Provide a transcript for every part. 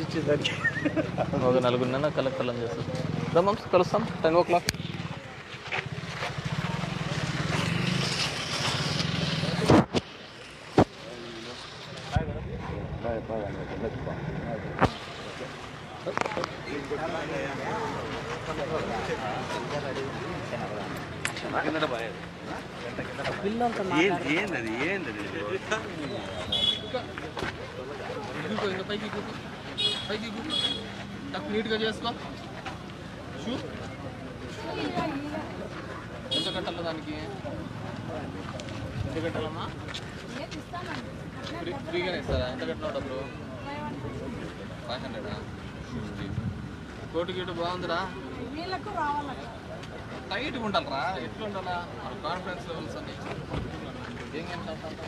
వచ్చేసరికి ఒక నలుగురినైనా కలెక్టర్లను చేస్తారు రమ్మం కలుస్తాం టెన్ ఓ క్లాక్ ఏంది ఏంది ఏంది కూకో ఇంకా పైకి కూకో పైకి కూకో టక్ నీట్గా చేసుకో షూ ఎంత కట్టాలి దానికి ఎంత కట్టాలమ్మా ఫ్రీ ఫ్రీగానే ఇస్తారా ఎంత కట్టినావు డబ్బులు ఫైవ్ హండ్రెడా కోటి గీటు బాగుందిరా వీళ్ళకు రావాలి టైట్గా ఉండాలిరా ఎట్లా ఉండాలా మన కాన్ఫిడెన్స్ లెవెల్స్ అన్ని ఏం గేమ్స్ ఆడతా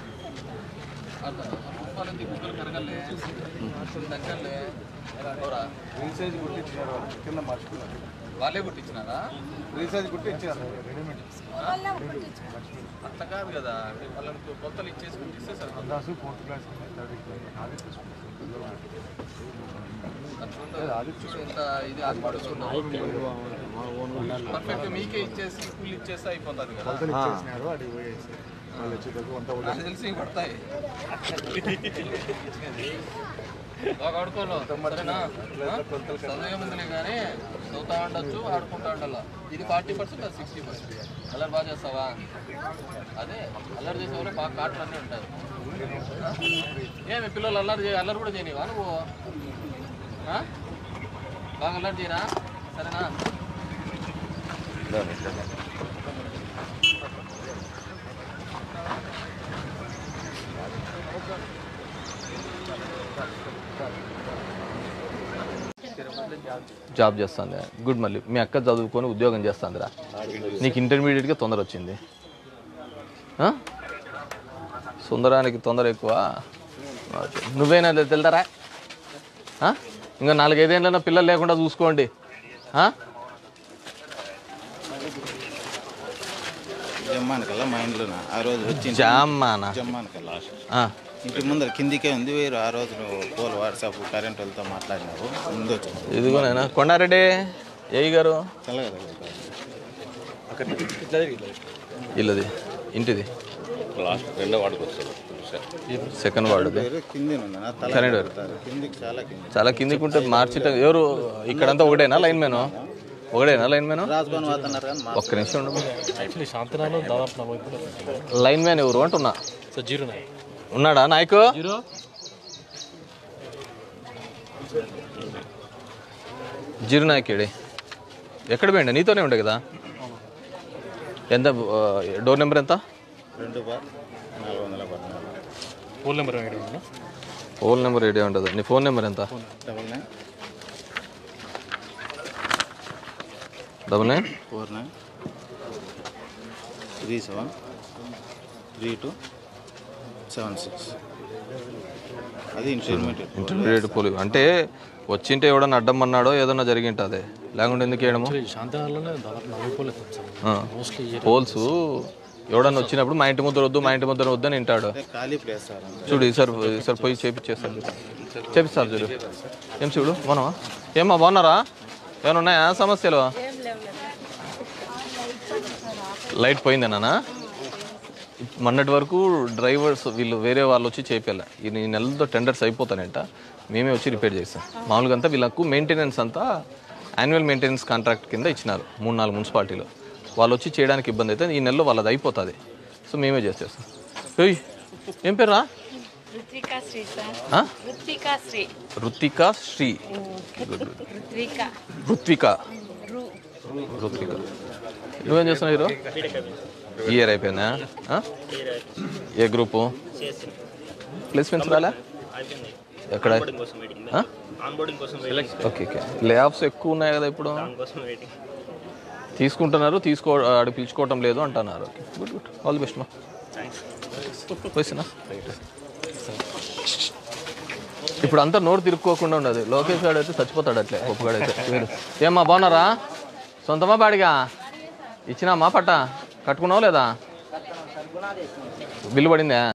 రూపాయలు దిక్కులు కరగలే దగ్గరలే ఎవరా రీసైజ్ కుట్టించినారు వాళ్ళు. కింద మర్చిపోయినారు వాళ్ళే కుట్టించినారా రీసైజ్ కుట్టించారు రెడీమేడ్ వాళ్ళే ఒకటి అట్లా కాదు కదా వాళ్ళకి కొత్తలు ఇచ్చేసి కుట్టిస్తే సరిపోతుంది class fourth class third class అది తీసుకుంటారు అట్లా చూడు ఎంత ఇది పర్ఫెక్ట్ మీకే ఇచ్చేసి ఫుల్ ఇచ్చేస్తే అయిపోతుంది కదా కొలతలు ఇచ్చేసినారు అది పోయేసి వాళ్ళు వచ్చేటప్పుడు అంతా ఒకటి నాకు తెలిసి పడతాయి బాగా ఆడుకోను సరేనా చదివే ముందులే కానీ చదువుతా ఉండొచ్చు ఆడుకుంటా ఉండాల ఇది ఫార్టీ పర్సెంట్ అది సిక్స్టీ పర్సెంట్ అల్లరి బాగా చేస్తావా అదే అల్లరి చేసేవాళ్ళు బాగా కాటలు అన్నీ ఉంటాయి ఆ? ఏమి పిల్లలు అల్లరి చే అల్లరి కూడా చేయనివా నువ్వు ఆ? బాగా అల్లరి చేయరా సరేనా జాబ్ చేస్తుంది గుడ్ మళ్ళీ మీ అక్క చదువుకొని ఉద్యోగం చేస్తుందిరా నీకు ఇంటర్మీడియట్గా తొందర వచ్చింది ఆ? సుందరానికి తొందర ఎక్కువ ఓకే. నువ్వేనా తెలుతారా ఇంకా నాలుగైదేళ్ళైనా పిల్లలు లేకుండా చూసుకోండి ఆ? జమ్మానికల్లా మా ఇంట్లోన ఆ రోజు వచ్చి జామ్మానా జమ్మానికల్లా ఆ. ఇంటి ముందర కిందికే ఉంది వేరు ఆ రోజు నువ్వు ఫోన్ వాట్సాప్ కరెంట్ వాళ్ళతో మాట్లాడినావు ముందు వచ్చి ఇదిగోనేనా కొండారెడ్డి ఏయి గారు చల్లగా ఇల్లది ఇంటిది లాస్ట్ రెండో వాడికి వస్తారు సెకండ్ వార్డుది వేరే కింది ఉంది నా తల కరెంట్ వేరు. పెడతారు. కిందికి చాలా కింది చాలా కిందికి ఉంటే మార్చిట ఎవరు ఇక్కడంతా ఒకటేనా లైన్ మ్యాన్ ఒకటేనా లైన్ మ్యాన్ రాజభవన్ వాతన్నారు కానీ మా ఒక్క నిమిషం ఉండు యాక్చువల్లీ శాంతనాలో దాదాపు నలభై కూడా లైన్ మ్యాన్ ఎవరు అంటున్నా సో జీరో నైన్ ఉన్నాడా నాయకు జీరో జీరు నాయకుడి ఎక్కడ పోయిండా నీతోనే ఉండే కదా ఎంత ఆ, డోర్ నెంబర్ ఎంత రెండు బార్ నాలుగు వందల పద్నాలుగు ఫోన్ నెంబర్ ఐడి ఉన్నా ఫోన్ నెంబర్ ఏడే ఉంటుంది నీ ఫోన్ నెంబర్ ఎంత double nine double nine four nine three seven three two seven six అది ఇంటర్మీడియట్ ఇంటర్మీడియట్ పోలి అంటే వచ్చింటే ఎవడన్నా అడ్డం అన్నాడో ఏదన్నా జరిగింటుంది లేకుంటే ఎందుకు వేయడము శాంతనాలోనే దాదాపు నలభై పోలే సార్ ఆ. మోస్ట్లీ పోల్స్ ఎవడన్నా వచ్చినప్పుడు మా ఇంటి ముద్దర వద్దు మా ఇంటి ముద్దర వద్దని వింటాడు అంటే ఖాళీ ప్లేస్ సార్ అంతా. చూడు ఈసారి ఈసారి పోయి చేపించేస్తాను చేపిస్తారు చూడు ఏం చూడు బాగున్నావా ఏమ్మా బాగున్నారా ఏమైనా ఉన్నాయా సమస్యలు లైట్ పోయిందేనా మొన్నటి వరకు డ్రైవర్స్ వీళ్ళు వేరే వాళ్ళు వచ్చి చేయాలి ఈ నెలతో టెండర్స్ అయిపోతానంట మేమే వచ్చి రిపేర్ చేస్తాం మామూలుగా అంతా వీళ్ళకు మెయింటెనెన్స్ అంతా యాన్యువల్ మెయింటెనెన్స్ కాంట్రాక్ట్ కింద ఇచ్చినారు మూడు నాలుగు మున్సిపాలిటీలో వాళ్ళు వచ్చి చేయడానికి ఇబ్బంది అయితే ఈ నెలలో వాళ్ళది అయిపోతుంది సో మేమే చేసేస్తాం ఏయ్ ఏం పేరా రుత్వికా శ్రీ సార్ ఆ? రుత్వికా శ్రీ రుతిక శ్రీ రుత్విక రుత్విక రు రుత్విక నువ్వేం చేస్తున్నావు హీరో ఇయర్ అయిపోయిందా ఆ? ఏ గ్రూపు ప్లేస్మెంట్స్ రాలే ఎక్కడ ఆ? ఓకే ఓకే లే ఆఫ్స్ ఎక్కువ ఉన్నాయి కదా ఇప్పుడు తీసుకుంటున్నారు తీసుకో ఆడ పిలుచుకోవటం లేదు అంటున్నారు okay good good all the best మా పోయిస్తున్నా ఇప్పుడు అంతా నోరు తిరుక్కోకుండా ఉండదు లోకేష్ గారు అయితే చచ్చిపోతాడు అట్లే ఒప్పుగాడైతే వీడు. ఏమ్మా బాగున్నారా సొంతమా బాడిగా ఇచ్చినామా పట్ట కట్టుకున్నావు లేదా బిల్లు పడిందా